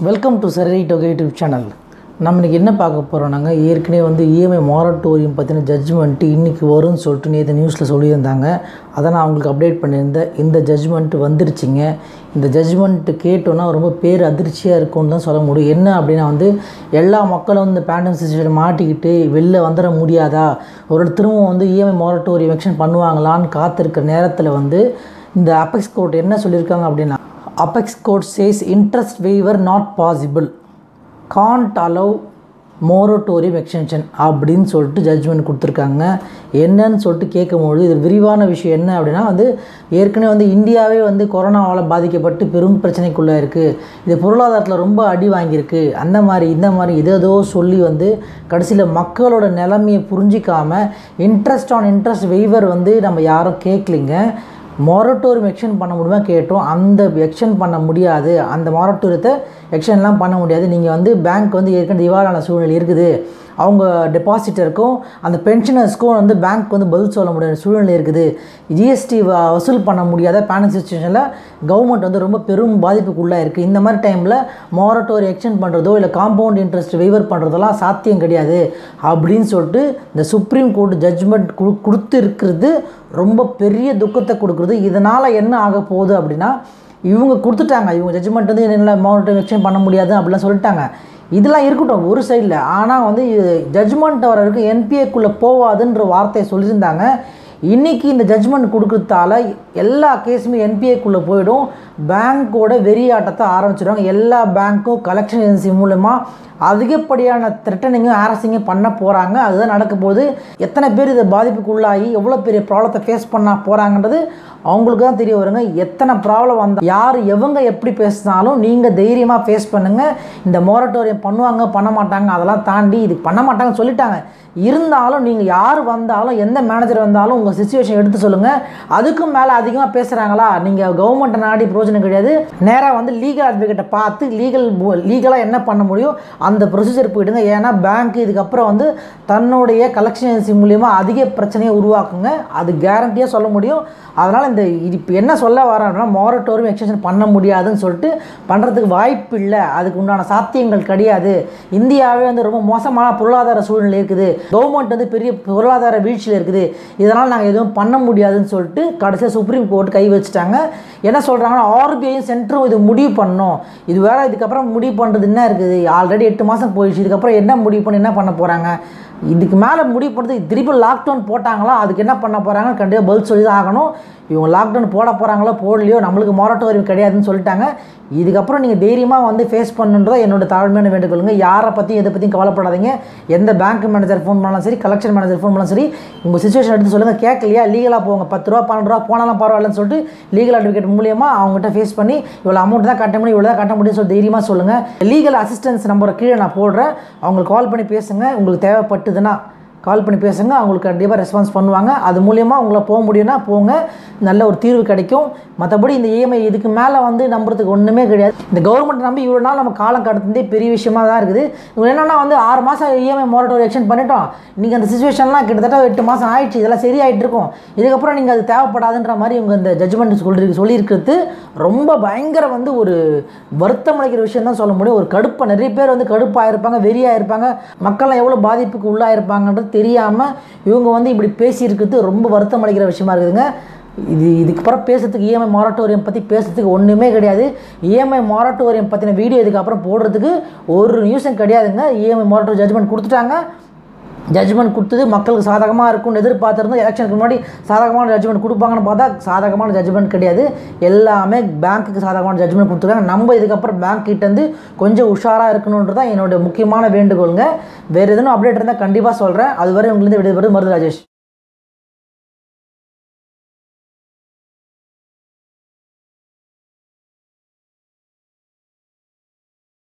welcome to சரி டொகை YouTube channel நம்ம இன்றைக்கி என்ன பார்க்க போகிறோம்னாங்க ஏற்கனவே வந்து இஎம்ஐ மாரட்டோரியம் பற்றின ஜட்ஜ்மெண்ட்டு இன்றைக்கி வரும்னு சொல்லிட்டு நேற்று நியூஸில் சொல்லியிருந்தாங்க அதை நான் அவங்களுக்கு அப்டேட் பண்ணியிருந்தேன் இந்த ஜட்ஜ்மெண்ட் வந்துருச்சுங்க இந்த ஜட்ஜ்மெண்ட்டு கேட்டோன்னா ரொம்ப பேர் அதிர்ச்சியாக இருக்கும்னு தான் சொல்ல முடியும் என்ன அப்படின்னா வந்து எல்லா மக்களும் இந்த பேண்டம் சிச்சுவேஷன் மாட்டிக்கிட்டு வெளில வந்துட முடியாதா ஒரு திரும்பவும் வந்து இஎம்ஐ மாரட்டோரியம் எக்ஷன் பண்ணுவாங்களான்னு காத்திருக்கிற நேரத்தில் வந்து இந்த அபெக்ஸ் கோர்ட் என்ன சொல்லியிருக்காங்க அப்படின்னா apex court says interest waiver not possible can't allow moratorium extension அப்படின்னு சொல்லிட்டு ஜட்ஜ்மெண்ட் கொடுத்துருக்காங்க என்னன்னு சொல்லிட்டு கேட்கும்பொழுது இது விரிவான விஷயம் என்ன அப்படின்னா வந்து ஏற்கனவே வந்து இந்தியாவே வந்து கொரோனாவால் பாதிக்கப்பட்டு பெரும் பிரச்சனைக்குள்ளே இருக்குது இது பொருளாதாரத்தில் ரொம்ப அடி வாங்கியிருக்கு அந்த மாதிரி இந்த மாதிரி இதேதோ சொல்லி வந்து கடைசியில் மக்களோட நிலைமையை புரிஞ்சிக்காம இன்ட்ரெஸ்ட் ஆன் இன்ட்ரெஸ்ட் வெய்வர் வந்து நம்ம யாரும் கேட்கலிங்க மொரட்டோரியம் எக்ஷன் பண்ண முடியுமா கேட்டோம் அந்த எக்ஷன் பண்ண முடியாது அந்த மொரட்டோரியத்தை எக்ஷன்லாம் பண்ண முடியாது நீங்கள் வந்து பேங்க் வந்து ஏற்கனவே திவாலான சூழ்நிலை இருக்குது அவங்க டெபாசிட்டருக்கும் அந்த பென்ஷனர்ஸ்க்கும் வந்து பேங்க் வந்து பதில் சொல்ல முடியாத சூழ்நிலை இருக்குது ஜிஎஸ்டி வசூல் பண்ண முடியாத பேனல் சுச்சுவேஷனில் கவர்மெண்ட் வந்து ரொம்ப பெரும் பாதிப்புக்குள்ளாக இருக்குது இந்த மாதிரி டைமில் மோரட்டோரி எக்ஸ்டெண்ட் பண்ணுறதோ இல்லை காம்பவுண்ட் இன்ட்ரெஸ்ட் வெய்வர் பண்ணுறதெல்லாம் சாத்தியம் கிடையாது அப்படின்னு சொல்லிட்டு இந்த சுப்ரீம் கோர்ட் ஜட்ஜ்மெண்ட் கொடு கொடுத்து இருக்கிறது ரொம்ப பெரிய துக்கத்தை கொடுக்குறது இதனால் என்ன ஆக போகுது அப்படின்னா இவங்க கொடுத்துட்டாங்க இவங்க ஜட்ஜ்மெண்ட் வந்து என்ன மோரட்டோரி எக்ஸ்டெண்ட் பண்ண முடியாது அப்படிலாம் சொல்லிட்டாங்க இதெல்லாம் இருக்கட்டும் ஒரு சைடில் ஆனால் வந்து ஜட்ஜ்மெண்ட் வர வரைக்கும் என்பிஏக்குள்ளே போவாதுன்ற வார்த்தையை சொல்லியிருந்தாங்க இன்றைக்கி இந்த ஜட்ஜ்மெண்ட் கொடுக்கறதால எல்லா கேஸுமே என்பிஏக்குள்ளே போயிடும் பேங்க்கோட வெறியாட்டத்தை ஆரம்பிச்சிடுவாங்க எல்லா பேங்க்கும் கலெக்ஷன் ஏஜென்சி மூலமாக அதிகப்படியான த்ரெட்டனிங்கும் ஹாரஸிங்கும் பண்ண போகிறாங்க அதுதான் நடக்க போகுது எத்தனை பேர் இதை பாதிப்புக்குள்ளாகி எவ்வளோ பெரிய ப்ராப்ளத்தை ஃபேஸ் பண்ண போகிறாங்கன்றது அவங்களுக்கு தான் தெரிய வருங்க எத்தனை ப்ராப்ளம் வந்தால் யார் எவங்க எப்படி பேசினாலும் நீங்கள் தைரியமாக ஃபேஸ் பண்ணுங்கள் இந்த மோரட்டோரியம் பண்ணுவாங்க பண்ண மாட்டாங்க அதெல்லாம் தாண்டி இதுக்கு பண்ண மாட்டாங்கன்னு சொல்லிட்டாங்க இருந்தாலும் நீங்கள் யார் வந்தாலும் எந்த மேனேஜர் வந்தாலும் உங்கள் சுச்சுவேஷன் எடுத்து சொல்லுங்கள் அதுக்கும் மேலே அதிகமாக பேசுகிறாங்களா நீங்கள் கவர்மெண்ட்டை நாடி பிரயோஜனம் கிடையாது நேராக வந்து லீகல் அட்வொகேட்டை பார்த்து லீகல் லீகலாக என்ன பண்ண முடியும் அந்த ப்ரொசீஜர் போயிடுங்க ஏன்னா பேங்க் இதுக்கப்புறம் வந்து தன்னுடைய கலெக்ஷன் ஏஜென்சி மூலிமா அதிக பிரச்சனையை உருவாக்குங்க அது கேரண்டியாக சொல்ல முடியும் அதனால் இந்த இது இப்போ என்ன சொல்ல வரேன்னா மோரட்டோரியம் எக்ஸ்டென்ஷன் பண்ண முடியாதுன்னு சொல்லிட்டு பண்ணுறதுக்கு வாய்ப்பு இல்லை அதுக்கு உண்டான சாத்தியங்கள் கிடையாது இந்தியாவே வந்து ரொம்ப மோசமான பொருளாதார சூழ்நிலை இருக்குது கவர்மெண்ட் வந்து பெரிய பொருளாதார வீழ்ச்சியில் இருக்குது இதனால் நாங்கள் எதுவும் பண்ண முடியாதுன்னு சொல்லிட்டு கடைசியாக சுப்ரீம் கோர்ட் கை வச்சுட்டாங்க என்ன சொல்கிறாங்கன்னா ஆர்பிஐயும் சென்டரும் இது முடிவு பண்ணணும் இது வேற இதுக்கப்புறம் முடிவு பண்ணுறது என்ன இருக்குது ஆல்ரெடி எட்டு மாதம் போயிடுச்சு இதுக்கப்புறம் என்ன முடிவு பண்ணி என்ன பண்ண போகிறாங்க இதுக்கு மேலே முடிவு பண்ணுறது திருப்பி லாக்டவுன் போட்டாங்களா அதுக்கு என்ன பண்ண போகிறாங்க கண்டிப்பாக பதில் சொல்லி தான் ஆகணும் இவங்க லாக்டவுன் போட போகிறாங்களோ போடலையோ நம்மளுக்கு மொரட்டோரியம் கிடையாதுன்னு சொல்லிட்டாங்க இதுக்கப்புறம் நீங்கள் தைரியமாக வந்து ஃபேஸ் பண்ணுன்றதை என்னோட தாழ்மையான வேண்டுகொள்ளுங்க யாரை பற்றியும் எதை பற்றியும் கவலைப்படாதீங்க எந்த பேங்க் மேனேஜர் ஃபோன் பண்ணாலும் சரி கலெக்ஷன் மேனேஜர் ஃபோன் பண்ணாலும் சரி உங்கள் சுச்சுவேஷன் எடுத்து சொல்லுங்கள் கேட்கலையா லீகலாக போங்க பத்து ரூபா பன்னெண்டு ரூபா போனாலும் பரவாயில்லன்னு சொல்லிட்டு லீகல் அட்வொகேட் மூலியமாக அவங்ககிட்ட ஃபேஸ் பண்ணி இவ்வளோ அமௌண்ட் தான் கட்ட முடியும் இவ்வளோ தான் கட்ட முடியும்னு சொல்லி தைரியமாக சொல்லுங்கள் லீகல் அசிஸ்டன்ஸ் நம்பரை கீழே நான் போடுறேன் அவங்களுக்கு கால் பண்ணி பேசுங்க உங்களுக்கு தேவைப்பட்டுதுன்னா கால் பண்ணி பேசுங்க அவங்களுக்கு கண்டிப்பாக ரெஸ்பான்ஸ் பண்ணுவாங்க அது மூலியமாக உங்களை போக முடியும்னா போங்க நல்ல ஒரு தீர்வு கிடைக்கும் மற்றபடி இந்த இஎம்ஐ இதுக்கு மேலே வந்து நம்புறதுக்கு ஒன்றுமே கிடையாது இந்த கவர்மெண்ட் நம்பி இவ்வளோ நாள் நம்ம காலம் கடத்துனதே பெரிய விஷயமா தான் இருக்குது இவங்க என்னென்னா வந்து ஆறு மாதம் இஎம்ஐ மோரட்டோரி எக்ஷன் பண்ணிட்டோம் நீங்கள் அந்த சுச்சுவேஷன்லாம் கிட்டத்தட்ட எட்டு மாதம் ஆயிடுச்சு இதெல்லாம் சரியாயிட்டு இருக்கும் இதுக்கப்புறம் நீங்கள் அது தேவைப்படாதுன்ற மாதிரி இவங்க இந்த ஜட்ஜ்மெண்ட் சொல்லி சொல்லியிருக்கிறது ரொம்ப பயங்கர வந்து ஒரு வருத்தம் அளிக்கிற விஷயம் தான் சொல்ல முடியும் ஒரு கடுப்பை நிறைய பேர் வந்து கடுப்பாக இருப்பாங்க வெறியாக இருப்பாங்க மக்கள்லாம் எவ்வளோ பாதிப்புக்கு உள்ளாயிருப்பாங்கன்றது தெரியாமல் இவங்க வந்து இப்படி பேசியிருக்கிறது ரொம்ப வருத்தம் அளிக்கிற விஷயமா இருக்குதுங்க இது இதுக்கப்புறம் பேசுறதுக்கு இஎம்ஐ மாரட்டோரியம் பற்றி பேசுறதுக்கு ஒன்றுமே கிடையாது இஎம்ஐ மாரட்டோரியம் பற்றின வீடியோ இதுக்கப்புறம் போடுறதுக்கு ஒரு நியூஸும் கிடையாதுங்க இஎம்ஐ மாரட்டோரியம் ஜட்ஜ்மெண்ட் கொடுத்துட்டாங்க ஜட்ஜ்மெண்ட் கொடுத்தது மக்களுக்கு சாதகமாக இருக்கும்னு எதிர்பார்த்துருந்தோம் எலெக்ஷனுக்கு முன்னாடி சாதகமான ஜட்ஜ்மெண்ட் கொடுப்பாங்கன்னு பார்த்தா சாதகமான ஜட்ஜ்மெண்ட் கிடையாது எல்லாமே பேங்க்குக்கு சாதகமான ஜட்ஜ்மெண்ட் கொடுத்துருக்காங்க நம்ம இதுக்கப்புறம் பேங்க் கிட்டேருந்து கொஞ்சம் உஷாராக இருக்கணுன்றது தான் என்னோட முக்கியமான வேண்டுகோளுங்க வேறு எதுவும் அப்டேட் இருந்தால் கண்டிப்பாக சொல்கிறேன் அதுவரை உங்களிருந்து விடைபெறுவது மருது ராஜேஷ்